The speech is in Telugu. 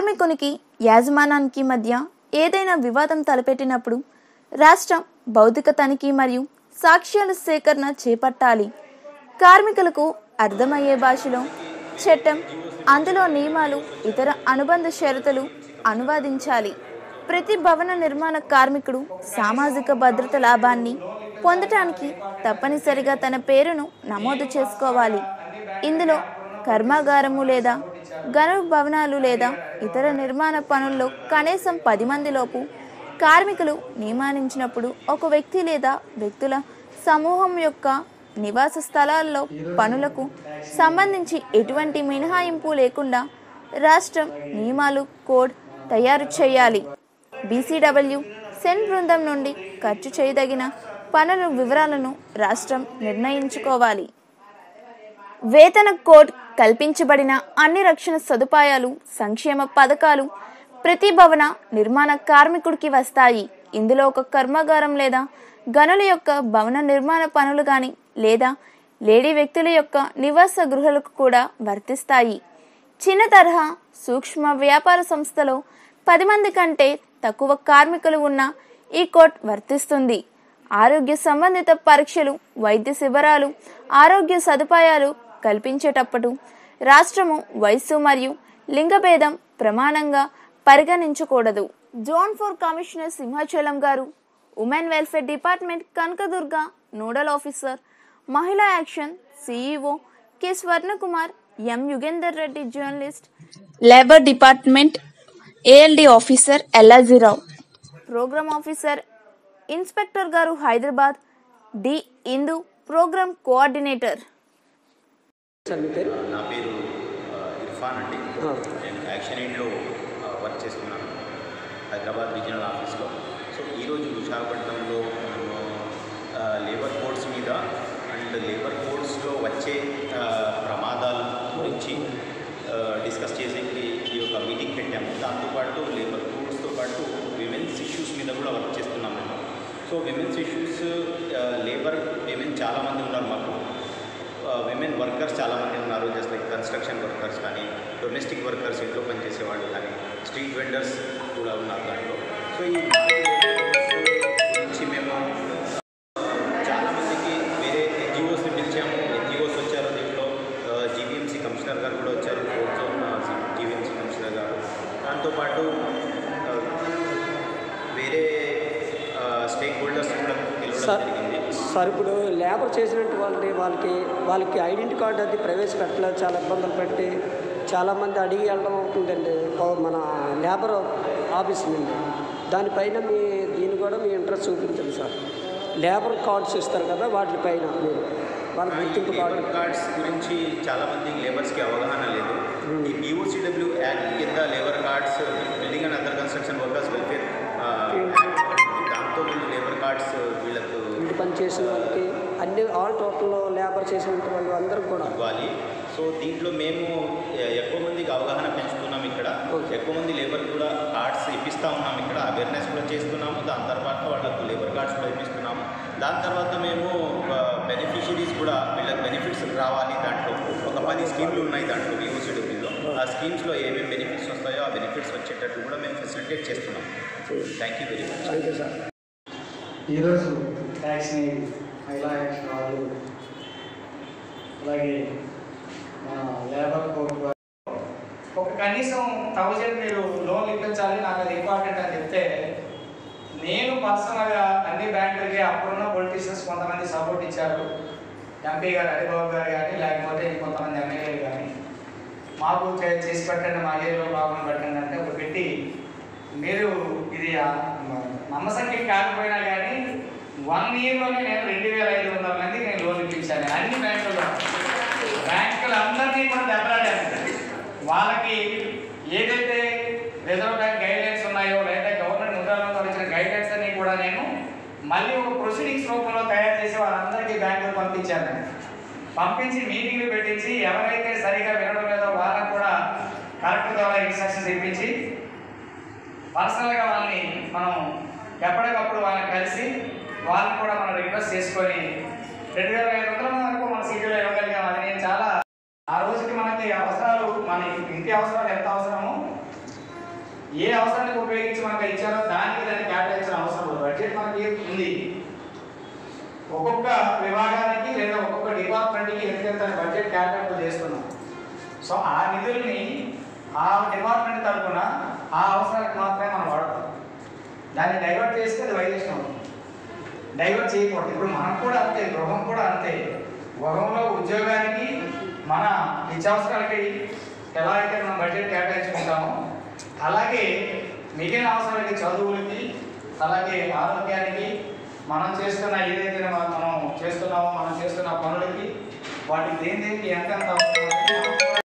కార్మికునికి యాజమానానికి మధ్య ఏదైనా వివాదం తలపెట్టినప్పుడు రాష్ట్రం భౌతిక తనిఖీ మరియు సాక్ష్యాల సేకరణ చేపట్టాలి కార్మికులకు అర్థమయ్యే భాషలో చట్టం అందులో నియమాలు ఇతర అనుబంధ షరతులు అనువాదించాలి ప్రతి భవన నిర్మాణ కార్మికుడు సామాజిక భద్రత లాభాన్ని పొందటానికి తప్పనిసరిగా తన పేరును నమోదు చేసుకోవాలి ఇందులో కర్మాగారము లేదా ఘన భవనాలు లేదా ఇతర నిర్మాణ పనుల్లో కనీసం పది మందిలోపు కార్మికులు నియమించినప్పుడు ఒక వ్యక్తి లేదా వ్యక్తుల సమూహం యొక్క నివాస స్థలాల్లో పనులకు సంబంధించి ఎటువంటి మినహాయింపు లేకుండా రాష్ట్రం నియమాలు కోడ్ తయారు చేయాలి బీసీడబ్ల్యూ సెన్ బృందం నుండి ఖర్చు చేయదగిన పనుల వివరాలను రాష్ట్రం నిర్ణయించుకోవాలి వేతన కోడ్ కల్పించబడిన అన్ని రక్షణ సదుపాయాలు సంక్షేమ పథకాలు ప్రతి భవన నిర్మాణ కార్మికుడికి వస్తాయి ఇందులో ఒక కర్మాగారం లేదా గనుల యొక్క భవన నిర్మాణ పనులు కానీ లేదా లేడీ వ్యక్తుల యొక్క నివాస గృహాలకు కూడా వర్తిస్తాయి చిన్న తరహా సూక్ష్మ వ్యాపార సంస్థలో పది మంది కంటే తక్కువ కార్మికులు ఉన్న ఈ కోడ్ వర్తిస్తుంది ఆరోగ్య సంబంధిత పరీక్షలు వైద్య శిబిరాలు ఆరోగ్య సదుపాయాలు కల్పించేటప్పుడు రాష్ట్రము వయస్సు మరియు లింగభేదం ప్రమాణంగా పరిగణించకూడదు జోన్ ఫోర్ కమిషనర్ సింహాచలం గారు women welfare department Kanakadurga nodal officer మహిళా action CEO K Swarnakumar M Yugender Reddy journalist labour department ALD officer Yellajirao programme officer inspector గారు Hyderabad D Indu programme coordinator sir మీ పేరు నా పేరు ఆ, ఇర్ఫాన్ అండి ఆ. నేను యాక్షన్ ఎయిడ్లో ఆ, వర్క్ చేస్తున్నాను హైదరాబాద్ రీజనల్ ఆఫీస్లో సో ఈరోజు విశాఖపట్నంలో మనము ఆ, లేబర్ కోడ్స్ మీద అండ్ లేబర్ కోడ్స్లో వచ్చే ఆ, ప్రమాదాల గురించి ఆ, డిస్కస్ చేసేకి ఈ యొక్క మీటింగ్ పెట్టాము దాంతోపాటు లేబర్ కోడ్స్తో పాటు విమెన్స్ ఇష్యూస్ మీద కూడా వర్క్ చేస్తున్నాం మేము so women's issues labour women చాలామంది ఉన్నారు మాకు విమెన్ వర్కర్స్ చాలామంది ఉన్నారు జస్ట్ లైక్ కన్స్ట్రక్షన్ వర్కర్స్ కానీ డొమెస్టిక్ వర్కర్స్ ఇంట్లో పనిచేసే వాళ్ళు కానీ స్ట్రీట్ వెండర్స్ కూడా ఉన్నారు దాంట్లో సో ఈ గురించి మేము చాలామందికి వేరే ఎన్జిఓస్ని పిలిచాము ఎన్జిఓస్ వచ్చారు దీంట్లో జీవీఎంసీ కమిషనర్ గారు కూడా వచ్చారు ఫోర్త్ జోన్ జీవీఎంసీ కమిషనర్ గారు దాంతోపాటు ఆ, వేరే స్టేక్ హోల్డర్స్ కూడా పిలవడం సార్ జరిగింది సార్ ఇప్పుడు లేబర్ చేసినట్టు వాళ్ళని వాళ్ళకి వాళ్ళకి ఐడెంటిటీ కార్డు అది ప్రవేశపెట్టలేదు చాలా ఇబ్బందులు పెట్టి చాలామంది అడిగి వెళ్ళడం అవుతుందండి పౌ- మన లేబర్ ఆఫీస్ నుండి దానిపైన మీ దీన్ని కూడా మీ ఇంట్రెస్ట్ చూపించండి సార్ లేబర్ కార్డ్స్ ఇస్తారు కదా వాటిపైన మీరు వాళ్ళ గుర్తింపు కార్డు లేబర్ కార్డ్స్ గురించి చాలా మంది లేబర్స్కి అవగాహన లేదు ఈ బీఓసీడబ్ల్యూ యాక్ట్ కింద labour cards building and other construction workers welfare దాంతో వీళ్ళు లేబర్ కార్డ్స్ వీళ్ళకు ఇంటి పని చేసిన వాళ్ళకి అన్ని ఆల్ టోటల్ లేబర్ చేసిన వాళ్ళు అందరికి కూడా ఇవ్వాలి సో దీంట్లో మేము ఎ- ఎక్కువ మందికి అవగాహన పెంచుతున్నాం ఇక్కడ ఎక్కువ మంది లేబర్ కూడా కార్డ్స్ ఇప్పిస్తూ ఉన్నాం ఇక్కడ అవేర్నెస్ కూడా చేస్తున్నాము దాని తర్వాత వాళ్ళకు లేబర్ కార్డ్స్ కూడా ఇప్పిస్తున్నాము దాని తర్వాత మేము బెనిఫిషరీస్ కూడా వీళ్ళకి బెనిఫిట్స్ రావాలి దాంట్లో ఒక పది స్కీమ్లు ఉన్నాయి దాంట్లో యూసీడబ్ల్యూలో ఆ స్కీమ్స్లో ఏమేమి బెనిఫిట్స్ వస్తాయో ఆ బెనిఫిట్స్ వచ్చేటట్టు కూడా మేము ఫెసిలిటేట్ చేస్తున్నాం thank you very much thank you sir ఈరోజు ట్యాక్స్ని మహిళా యాక్షన్ వాళ్ళు అలాగే మన లేబర్ కోర్టు వారు ఒక కనీసం థౌజండ్ మీరు లోన్ ఇప్పించాలి నాకు అది ఇంపార్టెంట్ అని చెప్తే నేను పర్సనల్గా అన్ని బ్యాంకులకి అప్పుడున్న పొలిటీషియన్స్ కొంతమంది సపోర్ట్ ఇచ్చారు ఎంపీ గారు హరిబాబు గారు కానీ లేకపోతే ఇంకొంతమంది ఎమ్మెల్యేలు కానీ మాకు చే- చేసి పెట్టండి మా ఏరియాలో బాగుని పెట్టండి అంటే ఒక పెట్టి మీరు ఇది ఆ నమ్మసంఖ్య కాకపోయినా కానీ వన్ ఇయర్లోనే నేను రెండు వేల ఐదు వందల మంది నేను లోన్ ఇప్పించాను అన్ని బ్యాంకుల్లో బ్యాంకులు అందరినీ కూడా దెబ్బలాడాను వాళ్ళకి ఏదైతే రిజర్వ్ బ్యాంక్ గైడ్ లైన్స్ ఉన్నాయో లేదా గవర్నమెంట్ ముద్రాలలో వచ్చిన గైడ్ లైన్స్ అన్ని కూడా నేను మళ్ళీ ఒక ప్రొసీడింగ్స్ రూపంలో తయారు చేసి వాళ్ళందరికీ బ్యాంకులు పంపించాను నేను. పంపించి మీటింగ్లు పెట్టించి ఎవరైతే సరిగా వినడం లేదో వాళ్ళకు కూడా కలెక్టర్ ద్వారా ఇన్స్ట్రక్షన్స్ ఇప్పించి పర్సనల్గా వాళ్ళని మనం ఎప్పటికప్పుడు వాళ్ళని కలిసి వాళ్ళని కూడా మనం రిక్వెస్ట్ చేసుకొని రెండు వేల ఐదు వందల వరకు మన సిటీలో ఇవ్వగలిగాం అది నేను చాలా ఆ రోజుకి మనకి అవసరాలు మన ఇంటి అవసరాలు ఎంత అవసరమో ఏ అవసరానికి ఉపయోగించి మనకు ఇచ్చారో దానికి దాన్ని కేటాయించిన అవసరం లేదు బడ్జెట్ మనకి ఉంది ఒక్కొక్క విభాగానికి లేదా ఒక్కొక్క డిపార్ట్మెంట్కి ఎంతెంత బడ్జెట్ కేటాయింపు చేస్తున్నాం సో ఆ నిధుల్ని ఆ డిపార్ట్మెంట్ తరఫున ఆ అవసరానికి మాత్రమే మనం వాడతాం దాన్ని డైవర్ట్ చేస్తే అది వైలేషన్ అవుతుంది డైవర్ట్ చేయకూడదు ఇప్పుడు మనం కూడా అంతే గృహం కూడా అంతే గృహంలో ఉద్యోగానికి మన నిత్యావసరాలకి ఎలా అయితే మనం బడ్జెట్ కేటాయించుకుంటామో అలాగే మిగిలిన అవసరాలకి చదువులకి అలాగే ఆరోగ్యానికి మనం చేస్తున్న ఏదైతే మనం మనం చేస్తున్నామో మనం చేస్తున్న పనులకి వాటికి దేని దేనికి ఎంత ఎంత అవసరం అనేది మనం కూడా